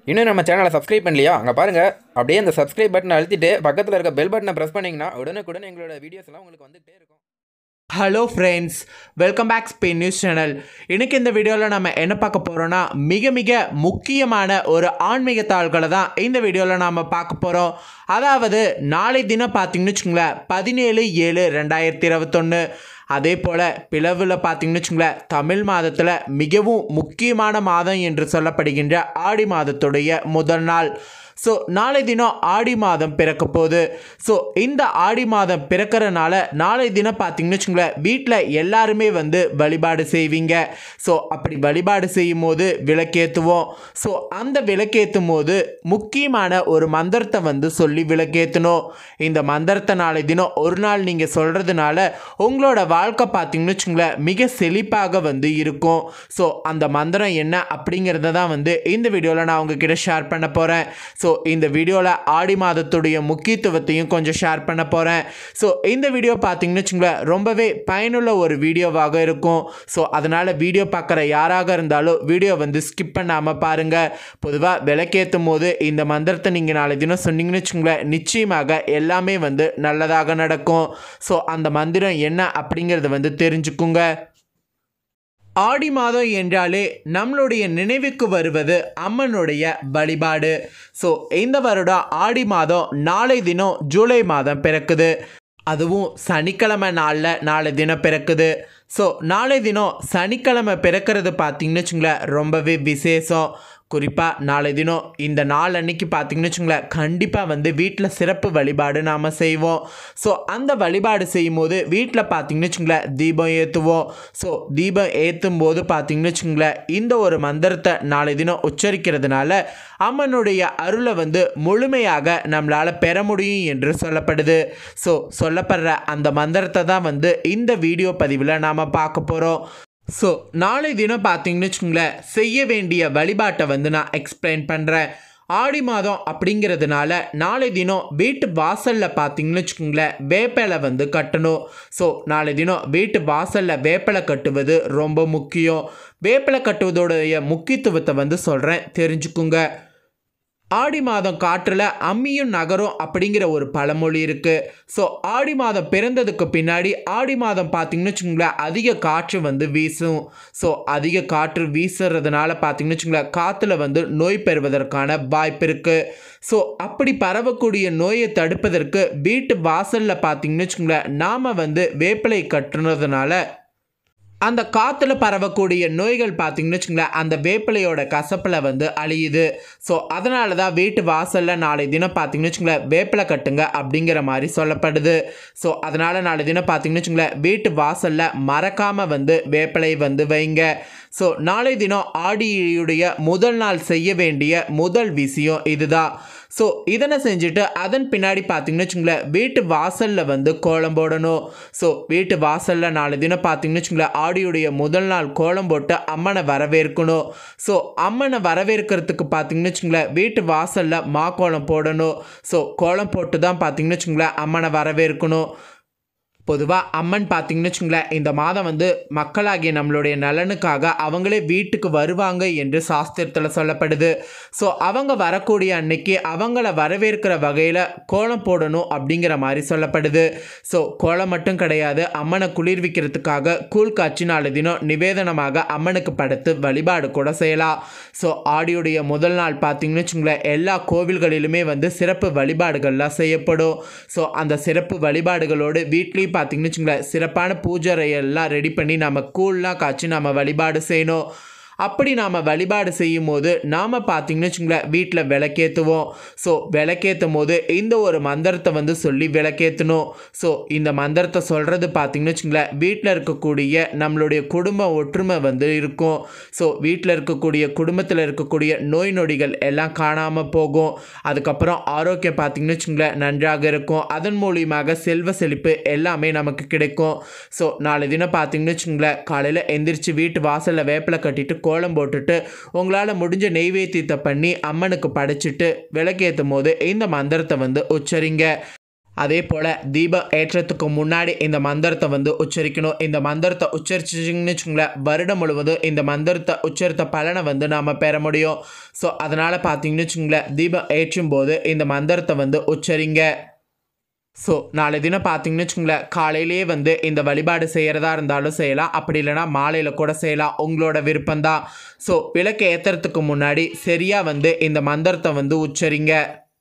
இன்னும் நம்ம சேனலை சப்ஸ்கிரைப் பண்ணலையா அங்கே பாருங்கள் அப்படியே அந்த சப்ஸ்கிரைப் பட்டனை அழுத்திட்டு பக்கத்தில் இருக்க பெல் பட்டனை ப்ரெஸ் பண்ணிங்கன்னா உடனுக்குடன் எங்களோட வீடியோஸ் எல்லாம் உங்களுக்கு வந்துகிட்டே இருக்கும் hello friends welcome back Spain news channel இன்னைக்கு இந்த வீடியோவில் நம்ம என்ன பார்க்க போகிறோன்னா மிக மிக முக்கியமான ஒரு ஆன்மீக தாள்களை தான் இந்த வீடியோவில் நாம் பார்க்க போகிறோம் அதாவது நாளை தினம் பார்த்தீங்கன்னு வச்சுங்களேன் பதினேழு ஏழு ரெண்டாயிரத்தி இருபத்தொன்று அதே போல் பிளவில் பார்த்தீங்கன்னு வச்சுங்களேன் தமிழ் மாதத்தில் மிகவும் முக்கியமான மாதம் என்று சொல்லப்படுகின்ற ஆடி மாதத்துடைய முதல் நாள் ஸோ நாளை தினம் ஆடி மாதம் பிறக்க போகுது ஸோ இந்த ஆடி மாதம் பிறக்கிறனால நாளை தினம் பார்த்தீங்கன்னு வச்சுங்களேன் வீட்டில் எல்லாருமே வந்து வழிபாடு செய்வீங்க ஸோ அப்படி வழிபாடு செய்யும் போது விளக்கேற்றுவோம் ஸோ அந்த விளக்கேற்றும் போது முக்கியமான ஒரு மந்திரத்தை வந்து சொல்லி விளக்கேற்றணும் இந்த மந்திரத்தை நாளை தினம் ஒரு நாள் நீங்கள் சொல்கிறதுனால உங்களோட வாழ்க்கை பார்த்தீங்கன்னு வச்சுங்களேன் மிக செழிப்பாக வந்து இருக்கும் ஸோ அந்த மந்திரம் என்ன அப்படிங்கிறத தான் வந்து இந்த வீடியோவில் நான் உங்ககிட்ட ஷேர் பண்ண போகிறேன் ஸோ இந்த வீடியோவில் ஆடி மாதத்துடைய முக்கியத்துவத்தையும் கொஞ்சம் ஷேர் பண்ண போகிறேன் ஸோ இந்த வீடியோ பார்த்தீங்கன்னு வச்சுங்களேன் ரொம்பவே பயனுள்ள ஒரு வீடியோவாக இருக்கும் ஸோ அதனால் வீடியோ பார்க்குற யாராக இருந்தாலும் வீடியோ வந்து ஸ்கிப் பண்ணாமல் பாருங்கள் பொதுவாக விளக்கேற்றும் போது இந்த மந்திரத்தை நீங்கள் நாளை தினம் சொன்னீங்கன்னு வச்சுங்களேன் நிச்சயமாக எல்லாமே வந்து நல்லதாக நடக்கும் ஸோ அந்த மந்திரம் என்ன அப்படிங்கிறத வந்து தெரிஞ்சுக்குங்க ஆடி மாதம் என்றாலே நம்மளுடைய நினைவுக்கு வருவது அம்மனுடைய வழிபாடு ஸோ இந்த வருடம் ஆடி மாதம் நாளை தினம் ஜூலை மாதம் பிறக்குது அதுவும் சனிக்கிழமை நாளில் நாளை தினம் பிறக்குது ஸோ நாளை தினம் சனிக்கிழமை பிறக்கிறது பார்த்தீங்கன்னு வச்சுங்களேன் ரொம்பவே விசேஷம் குறிப்பாக நாளை தினம் இந்த நாள் அன்னைக்கு பார்த்தீங்கன்னு வச்சுங்களேன் கண்டிப்பாக வந்து வீட்டில் சிறப்பு வழிபாடு நாம் செய்வோம் ஸோ அந்த வழிபாடு செய்யும் போது வீட்டில் பார்த்தீங்கன்னு வச்சுங்களேன் தீபம் ஏற்றுவோம் ஸோ தீபம் ஏற்றும் போது பார்த்தீங்கன்னு வச்சுங்களேன் இந்த ஒரு மந்திரத்தை நாளை தினம் உச்சரிக்கிறதுனால அம்மனுடைய அருளை வந்து முழுமையாக நம்மளால் பெற முடியும் என்று சொல்லப்படுது ஸோ சொல்லப்படுற அந்த மந்திரத்தை தான் வந்து இந்த வீடியோ பதிவில் நாம் பார்க்க போகிறோம் ஸோ நாளை தினம் பார்த்தீங்கன்னு வச்சுங்களேன் செய்ய வேண்டிய வழிபாட்டை வந்து நான் எக்ஸ்பிளைன் பண்ணுறேன் ஆடி மாதம் அப்படிங்கிறதுனால நாளை தினம் வீட்டு வாசலில் பார்த்தீங்கன்னு வச்சுக்கோங்களேன் வேப்பிலை வந்து கட்டணும் ஸோ நாளை தினம் வீட்டு வாசலில் வேப்பிலை கட்டுவது ரொம்ப முக்கியம் வேப்பிலை கட்டுவதோடைய முக்கியத்துவத்தை வந்து சொல்கிறேன் தெரிஞ்சுக்குங்க ஆடி மாதம் காற்றில் அம்மியும் நகரும் அப்படிங்கிற ஒரு பழமொழி இருக்குது ஸோ ஆடி மாதம் பிறந்ததுக்கு பின்னாடி ஆடி மாதம் பார்த்தீங்கன்னு வச்சுங்களேன் அதிக காற்று வந்து வீசும் ஸோ அதிக காற்று வீசுறதுனால பார்த்தீங்கன்னு வச்சுங்களேன் காற்றுல வந்து நோய் பெறுவதற்கான வாய்ப்பு இருக்குது ஸோ அப்படி பரவக்கூடிய நோயை தடுப்பதற்கு வீட்டு வாசலில் பார்த்தீங்கன்னு வச்சுங்களேன் நாம் வந்து வேப்பிலை கட்டுனதுனால அந்த காற்றுல பரவக்கூடிய நோய்கள் பார்த்தீங்கன்னு வச்சுங்களேன் அந்த வேப்பிலையோட கசப்பில் வந்து அழியுது ஸோ அதனால தான் வீட்டு வாசலில் நாளை தினம் பார்த்தீங்கன்னு வச்சுங்களேன் வேப்பிலை கட்டுங்க அப்படிங்கிற மாதிரி சொல்லப்படுது ஸோ அதனால் நாளை தினம் பார்த்தீங்கன்னு வச்சுங்களேன் வீட்டு வாசலில் மறக்காமல் வந்து வேப்பிலை வந்து வைங்க ஸோ நாளை தினம் ஆடியுடைய முதல் நாள் செய்ய வேண்டிய முதல் விஷயம் இதுதான் ஸோ இதனை செஞ்சுட்டு அதன் பின்னாடி பார்த்தீங்கன்னு வச்சுங்களேன் வீட்டு வாசலில் வந்து கோலம் போடணும் ஸோ வீட்டு வாசலில் நாலு தினம் பார்த்தீங்கன்னு வச்சுங்களேன் ஆடியுடைய முதல் நாள் கோலம் போட்டு அம்மனை வரவேற்கணும் ஸோ அம்மனை வரவேற்கிறதுக்கு பார்த்தீங்கன்னு வச்சுங்களேன் வீட்டு வாசலில் மா கோலம் போடணும் ஸோ கோலம் போட்டு தான் பார்த்தீங்கன்னு வச்சுங்களேன் அம்மனை வரவேற்கணும் பொதுவாக அம்மன் பார்த்தீங்கன்னு வச்சுங்களேன் இந்த மாதம் வந்து மக்களாகிய நம்மளுடைய நலனுக்காக அவங்களே வீட்டுக்கு வருவாங்க என்று சாஸ்திரத்தில் சொல்லப்படுது ஸோ அவங்க வரக்கூடிய அன்னைக்கு அவங்கள வரவேற்கிற வகையில் கோலம் போடணும் அப்படிங்கிற மாதிரி சொல்லப்படுது ஸோ கோலம் மட்டும் கிடையாது அம்மனை குளிர்விக்கிறதுக்காக கூழ் காய்ச்சி நாலு தினம் நிவேதனமாக அம்மனுக்கு படுத்து வழிபாடு கூட செய்யலாம் ஸோ ஆடியுடைய முதல் நாள் பார்த்தீங்கன்னு வச்சுங்களேன் எல்லா கோவில்களிலுமே வந்து சிறப்பு வழிபாடுகள்லாம் செய்யப்படும் ஸோ அந்த சிறப்பு வழிபாடுகளோடு வீட்லேயும் பார்த்தீங்கன்னு வச்சுங்களேன் சிறப்பான பூஜை அறையெல்லாம் ரெடி பண்ணி நம்ம கூழ்லாம் காய்ச்சி நம்ம வழிபாடு செய்யணும் அப்படி நாம் வழிபாடு செய்யும் போது நாம் பார்த்தீங்கன்னு வச்சுங்களேன் வீட்டில் விளக்கேற்றுவோம் ஸோ விளக்கேற்றும் போது இந்த ஒரு மந்திரத்தை வந்து சொல்லி விளக்கேற்றணும் ஸோ இந்த மந்திரத்தை சொல்கிறது பார்த்தீங்கன்னு வச்சுங்களேன் வீட்டில் இருக்கக்கூடிய நம்மளுடைய குடும்ப ஒற்றுமை வந்து இருக்கும் ஸோ வீட்டில் இருக்கக்கூடிய குடும்பத்தில் இருக்கக்கூடிய நோய் நொடிகள் எல்லாம் காணாமல் போகும் அதுக்கப்புறம் ஆரோக்கியம் பார்த்தீங்கன்னு வச்சுங்களேன் நன்றாக இருக்கும் அதன் மூலியமாக செல்வ செழிப்பு எல்லாமே நமக்கு கிடைக்கும் ஸோ நாளை தினம் பார்த்தீங்கன்னு வச்சுங்களேன் காலையில் எந்திரிச்சு வீட்டு வாசலில் வேப்பிலை கட்டிட்டு கோலம் போட்டுட்டு உங்களால் முடிஞ்ச நெய்வேத்தியத்தை பண்ணி அம்மனுக்கு படைச்சிட்டு விளக்கேற்றும் போது இந்த மந்திரத்தை வந்து உச்சரிங்க அதே போல் தீபம் ஏற்றத்துக்கு முன்னாடி இந்த மந்திரத்தை வந்து உச்சரிக்கணும் இந்த மந்திரத்தை உச்சரிச்சிங்கன்னு வச்சுங்களேன் வருடம் முழுவதும் இந்த மந்திரத்தை உச்சரித்த பலனை வந்து நாம் பெற முடியும் ஸோ அதனால் பார்த்தீங்கன்னு வச்சுங்களேன் தீபம் ஏற்றும் போது இந்த மந்திரத்தை வந்து உச்சரிங்க ஸோ நாளை தினம் பார்த்தீங்கன்னு வச்சுங்களேன் காலையிலேயே வந்து இந்த வழிபாடு செய்கிறதா இருந்தாலும் செய்யலாம் அப்படி இல்லைனா மாலையில் கூட செய்யலாம் உங்களோட விருப்பம்தான் ஸோ விளக்கு ஏற்றுறதுக்கு முன்னாடி சரியாக வந்து இந்த மந்திரத்தை வந்து உச்சரிங்க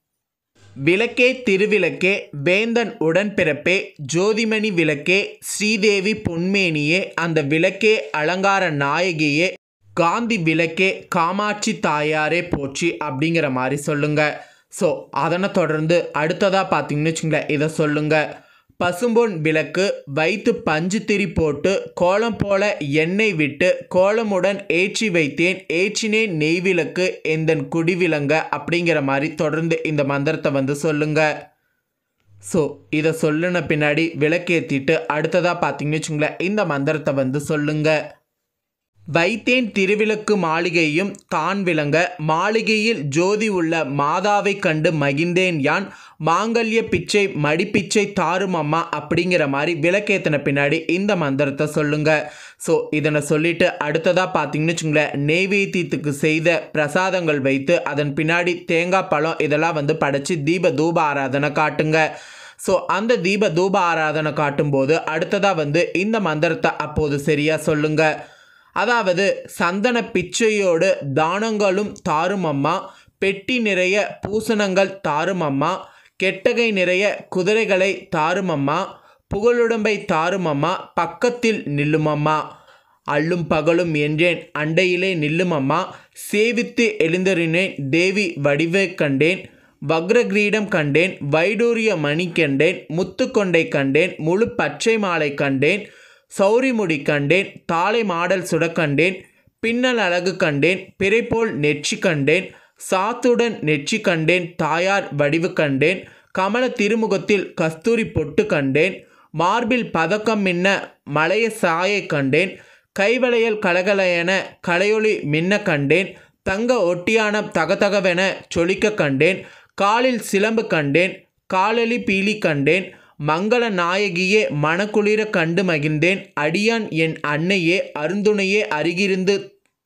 விளக்கே திருவிளக்கே வேந்தன் உடன்பிறப்பே ஜோதிமணி விளக்கே ஸ்ரீதேவி பொன்மேனியே அந்த விளக்கே அலங்கார நாயகியே காந்தி விளக்கே காமாட்சி தாயாரே போச்சு அப்படிங்கிற மாதிரி சொல்லுங்க ஸோ அதனை தொடர்ந்து அடுத்ததாக பார்த்தீங்கன்னு வச்சுங்களேன் இதை சொல்லுங்க பசும்பொன் விளக்கு வைத்து பஞ்சு திரி போட்டு கோலம் போல எண்ணெய் விட்டு கோலமுடன் ஏற்றி வைத்தேன் ஏற்றினேன் நெய் விளக்கு எந்தன் குடிவிலங்க அப்படிங்கிற மாதிரி தொடர்ந்து இந்த மந்திரத்தை வந்து சொல்லுங்க ஸோ இதை சொல்லுன பின்னாடி விளக்கேற்றிட்டு அடுத்ததாக பார்த்தீங்கன்னு வச்சுங்களேன் இந்த மந்திரத்தை வந்து சொல்லுங்க வைத்தேன் திருவிளக்கு மாளிகையும் தான் விளங்க மாளிகையில் ஜோதி உள்ள மாதாவை கண்டு மகிழ்ந்தேன் யான் மாங்கல்ய பிச்சை மடிப்பிச்சை தாரும் அம்மா அப்படிங்கிற மாதிரி விளக்கேற்றின பின்னாடி இந்த மந்திரத்தை சொல்லுங்க ஸோ இதனை சொல்லிட்டு அடுத்ததாக பார்த்தீங்கன்னு வச்சுங்களேன் நெய்வேத்தியத்துக்கு செய்த பிரசாதங்கள் வைத்து அதன் பின்னாடி தேங்காய் பழம் இதெல்லாம் வந்து படைச்சி தீப தூப ஆராதனை காட்டுங்க ஸோ அந்த தீப தூப ஆராதனை காட்டும்போது அடுத்ததாக வந்து இந்த மந்திரத்தை அப்போது சரியாக சொல்லுங்க அதாவது சந்தன பிச்சையோடு தானங்களும் தாரும் அம்மா பெட்டி நிறைய பூசணங்கள் தாரும் அம்மா கெட்டகை நிறைய குதிரைகளை தாரும் அம்மா புகழுடம்பை தாரும் அம்மா பக்கத்தில் நில்லும் அம்மா அள்ளும் பகலும் என்றேன் அண்டையிலே நில்லும் அம்மா சேவித்து எழுந்தறினேன் தேவி வடிவை கண்டேன் வக்ரகிரீடம் கண்டேன் வைடூரிய மணி கண்டேன் முத்துக்கொண்டை கண்டேன் முழு பச்சை மாலை கண்டேன் சௌரிமுடி கண்டேன் தாளை மாடல் சுட கண்டேன் பின்னல் அழகு கண்டேன் பிறைபோல் நெற்றி கண்டேன் சாத்துடன் நெற்றி கண்டேன் தாயார் வடிவு கண்டேன் கமல திருமுகத்தில் கஸ்தூரி பொட்டு கண்டேன் மார்பில் பதக்கம் மின்ன மலைய சாயை கண்டேன் கைவளையல் கலகலையென கலையொளி மின்ன கண்டேன் தங்க ஒட்டியானம் தகதகவென சொலிக்க கண்டேன் காலில் சிலம்பு கண்டேன் காலலி பீலி கண்டேன் மங்கள நாயகியே மனக்குளிர கண்டு மகிழ்ந்தேன் அடியான் என் அன்னையே அருந்துணையே அருகிருந்து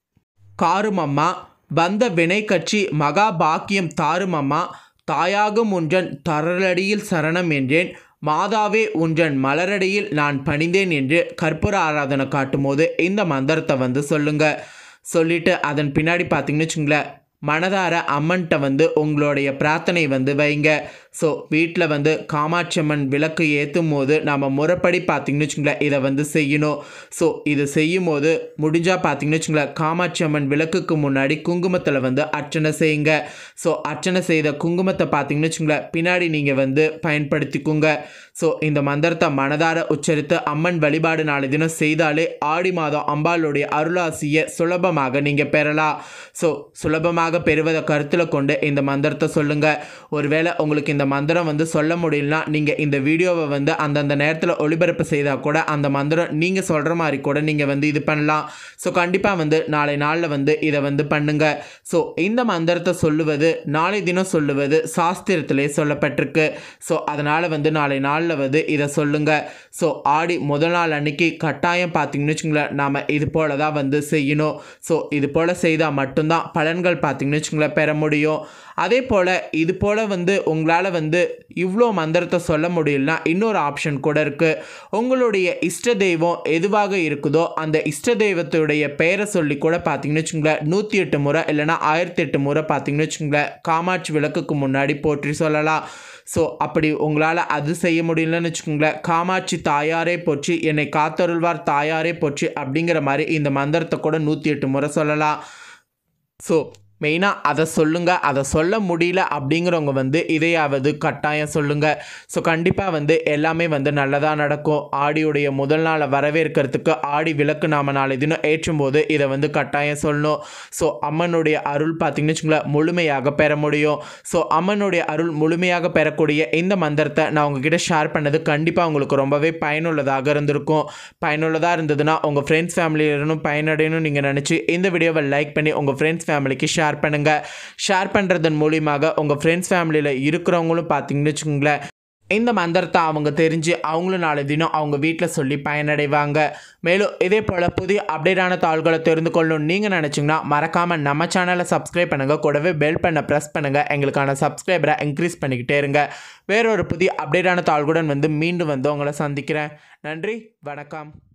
காருமம்மா வந்த வினை கட்சி மகா பாக்கியம் தாருமம்மா தாயாகும் உன்றன் தரலடியில் சரணம் என்றேன் மாதாவே உன்றன் மலரடியில் நான் பணிந்தேன் என்று கற்பூர ஆராதனை காட்டும்போது இந்த மந்திரத்தை வந்து சொல்லுங்க சொல்லிட்டு அதன் பின்னாடி பார்த்தீங்கன்னு வச்சுங்களேன் மனதார அம்மன்கிட்ட வந்து உங்களுடைய பிரார்த்தனை வந்து வைங்க ஸோ வீட்டில் வந்து காமாட்சி அம்மன் விளக்கு ஏற்றும் போது நாம் முறைப்படி பார்த்தீங்கன்னு வச்சுங்களேன் இதை வந்து செய்யணும் ஸோ இது செய்யும் போது முடிஞ்சால் பார்த்தீங்கன்னு வச்சுங்களேன் காமாட்சி அம்மன் விளக்குக்கு முன்னாடி குங்குமத்தில் வந்து அர்ச்சனை செய்யுங்க ஸோ அர்ச்சனை செய்த குங்குமத்தை பார்த்தீங்கன்னு வச்சுங்களேன் பின்னாடி நீங்கள் வந்து பயன்படுத்திக்குங்க ஸோ இந்த மந்திரத்தை மனதார உச்சரித்து அம்மன் வழிபாடு நாளை தினம் செய்தாலே ஆடி மாதம் அம்பாளுடைய அருளாசியை சுலபமாக நீங்கள் பெறலாம் ஸோ சுலபமாக பெறுவதை கருத்தில் கொண்டு இந்த மந்திரத்தை சொல்லுங்கள் ஒருவேளை உங்களுக்கு இந்த மந்திரம் வந்து சொல்ல முடியலனா நீங்கள் இந்த வீடியோவை வந்து அந்தந்த நேரத்தில் ஒளிபரப்பு செய்தால் கூட அந்த மந்திரம் நீங்கள் சொல்கிற மாதிரி கூட நீங்கள் வந்து இது பண்ணலாம் ஸோ கண்டிப்பாக வந்து நாளை நாளில் வந்து இதை வந்து பண்ணுங்க ஸோ இந்த மந்திரத்தை சொல்லுவது நாளை தினம் சொல்லுவது சாஸ்திரத்திலே சொல்லப்பட்டிருக்கு ஸோ அதனால் வந்து நாளை நாளில் வந்து இதை சொல்லுங்க ஸோ ஆடி முதல் நாள் அன்னைக்கு கட்டாயம் பார்த்தீங்கன்னு வச்சுங்களேன் நாம் இது போல தான் வந்து செய்யணும் ஸோ இது போல் செய்தால் மட்டும்தான் பலன்கள் பார்த்தீங்கன்னு வச்சுங்களேன் பெற முடியும் அதே போல் இது போல் வந்து உங்களால் வந்து இவ்வளோ மந்திரத்தை சொல்ல முடியலனா இன்னொரு ஆப்ஷன் கூட இருக்குது உங்களுடைய இஷ்ட தெய்வம் எதுவாக இருக்குதோ அந்த இஷ்ட தெய்வத்துடைய பெயரை சொல்லி கூட பார்த்தீங்கன்னு வச்சுங்களேன் நூற்றி எட்டு முறை இல்லைனா ஆயிரத்தி எட்டு முறை பார்த்தீங்கன்னு வச்சுங்களேன் காமாட்சி விளக்குக்கு முன்னாடி போற்றி சொல்லலாம் ஸோ அப்படி உங்களால் அது செய்ய முடியலன்னு வச்சுக்கோங்களேன் காமாட்சி தாயாரே போச்சு என்னை காத்தருள்வார் தாயாரே போச்சு அப்படிங்கிற மாதிரி இந்த மந்திரத்தை கூட நூற்றி எட்டு முறை சொல்லலாம் ஸோ மெயினாக அதை சொல்லுங்கள் அதை சொல்ல முடியல அப்படிங்கிறவங்க வந்து இதையாவது கட்டாயம் சொல்லுங்கள் ஸோ கண்டிப்பாக வந்து எல்லாமே வந்து நல்லதாக நடக்கும் ஆடியுடைய முதல் நாளை வரவேற்கிறதுக்கு ஆடி விளக்கு நாம் நாளை தினம் ஏற்றும் போது இதை வந்து கட்டாயம் சொல்லணும் ஸோ அம்மனுடைய அருள் பார்த்திங்கன்னு வச்சுங்களேன் முழுமையாக பெற முடியும் ஸோ அம்மனுடைய அருள் முழுமையாக பெறக்கூடிய இந்த மந்திரத்தை நான் உங்ககிட்ட ஷேர் பண்ணது கண்டிப்பாக உங்களுக்கு ரொம்பவே பயனுள்ளதாக இருந்திருக்கும் பயனுள்ளதாக இருந்ததுன்னா உங்கள் ஃப்ரெண்ட்ஸ் ஃபேமிலியிலும் பயனடையணும்னு நீங்கள் நினச்சி இந்த வீடியோவை லைக் பண்ணி உங்கள் ஃப்ரெண்ட்ஸ் ஃபேமிலிக்கு ஷேர் பண்ணுங்கள் ஷேர் பண்ணுறதன் மூலியமாக உங்கள் ஃப்ரெண்ட்ஸ் ஃபேமிலியில் இருக்கிறவங்களும் பார்த்தீங்கன்னு வச்சுக்கோங்களேன் இந்த மந்திரத்தை அவங்க தெரிஞ்சு அவங்களும் நாளை தினம் அவங்க வீட்டில் சொல்லி பயனடைவாங்க மேலும் இதே போல் புதிய அப்டேட்டான தாள்களை தெரிந்து கொள்ளணும் நீங்கள் நினச்சிங்கன்னா மறக்காமல் நம்ம சேனலை சப்ஸ்கிரைப் பண்ணுங்கள் கூடவே பெல் பண்ண ப்ரெஸ் பண்ணுங்கள் எங்களுக்கான சப்ஸ்கிரைபரை இன்க்ரீஸ் பண்ணிக்கிட்டே இருங்க வேறொரு புதிய அப்டேட்டான தாள்களுடன் வந்து மீண்டும் வந்து உங்களை சந்திக்கிறேன் நன்றி வணக்கம்